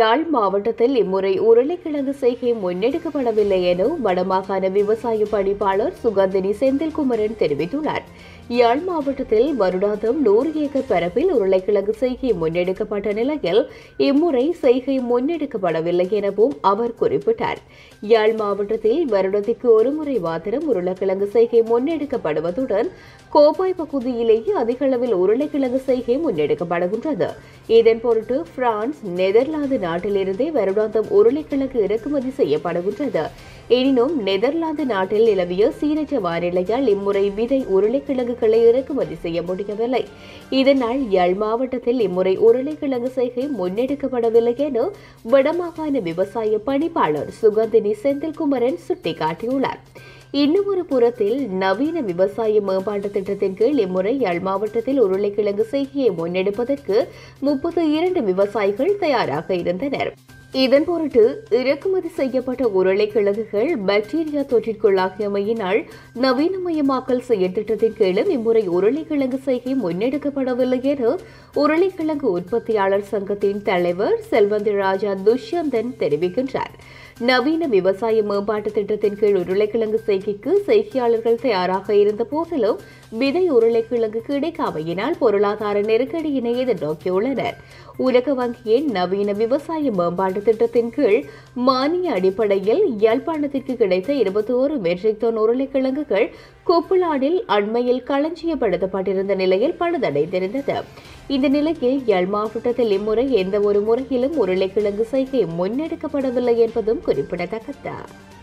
யாழ் மாவட்டத்தில் இம்முறை உருளைக்கிழங்கு செய்கை முன்னெடுக்கப்படவில்லை என வடமாகாண விவசாய பணிப்பாளர் சுகந்தினி செந்தில்குமரன் தெரிவித்துள்ளார் யாழ் மாவட்டத்தில் வருடாந்தம் நூறு ஏக்கர் பரப்பில் உருளைக்கிழங்கு செய்கை முன்னெடுக்கப்பட்ட நிலையில் இம்முறை செய்கை முன்னெடுக்கப்படவில்லை எனவும் அவர் குறிப்பிட்டார் யாழ் மாவட்டத்தில் வருடத்திற்கு ஒருமுறை மாத்திரம் உருளைக்கிழங்கு செய்கை முன்னெடுக்கப்படுவதுடன் கோப்பாய் பகுதியிலேயே அதிக அளவில் உருளைக்கிழங்கு செய்கை முன்னெடுக்கப்படுகின்றது இதன் பொருட்டு பிரான்ஸ் நெதர்லாந்து நாட்டிலிருந்தே வருடாந்தம் உருளைக்கிழங்கு இறக்குமதி செய்யப்படுகின்றது எனினும் நெதர்லாந்து நாட்டில் நிலவிய சீரற்ற வானிலையால் இம்முறை விதை உருளைக்கிழங்குகளை இறக்குமதி செய்ய முடியவில்லை இதனால் யாழ் மாவட்டத்தில் இம்முறை உருளைக்கிழங்கு செய்கை முன்னெடுக்கப்படவில்லை என வடமாகாண விவசாய பணிப்பாளர் சுகந்தினி செந்தில்குமரன் சுட்டிக்காட்டியுள்ளார் இன்னும் ஒரு புறத்தில் நவீன விவசாய மேம்பாட்டு திட்டத்தின் கீழ் இம்முறை யாழ் மாவட்டத்தில் உருளைக்கிழங்கு செய்கையை முன்னெடுப்பதற்கு முப்பத்தி இரண்டு விவசாயிகள் தயாராக இருந்தனர் இதன் பொருட்டு இறக்குமதி செய்யப்பட்ட உருளைக்கிழங்குகள் பாக்டீரியா தொற்றிற்குள்ளாகியமையினால் நவீனமயமாக்கல் செயற்திட்டத்தின் கீழும் இம்முறை உருளைக்கிழங்கு செய்கை முன்னெடுக்கப்படவில்லை என உருளைக்கிழங்கு உற்பத்தியாளர் சங்கத்தின் தலைவர் செல்வந்தி ராஜா துஷ்யந்தன் தெரிவிக்கின்றார் நவீன விவசாய மேம்பாட்டு திட்டத்தின் கீழ் உருளைக்கிழங்கு செய்கைக்கு செய்கையாளர்கள் தயாராக இருந்த போதிலும் விதை உருளைக்கிழங்கு கிடைக்காமையினால் பொருளாதார நெருக்கடியினை எதிர்நோக்கியுள்ளனர் உலக வங்கியின் நவீன விவசாய மேம்பாட்டு திட்டத்தின் கீழ் மானிய அடிப்படையில் யாழ்ப்பாணத்திற்கு கிடைத்த இருபத்தி ஓரு மெட்ரிக் டன் உருளைக்கிழங்குகள் கொப்புளானில் அண்மையில் களஞ்சியப்படுத்தப்பட்டிருந்த நிலையில் பழுதடைந்திருந்தது இந்த நிலையில் யாழ் மாவட்டத்தில் இம்முறை எந்த ஒரு முறையிலும் உருளைக்கிழங்கு செய்கை முன்னெடுக்கப்படவில்லை என்பதும் குறிப்பிடத்தக்கது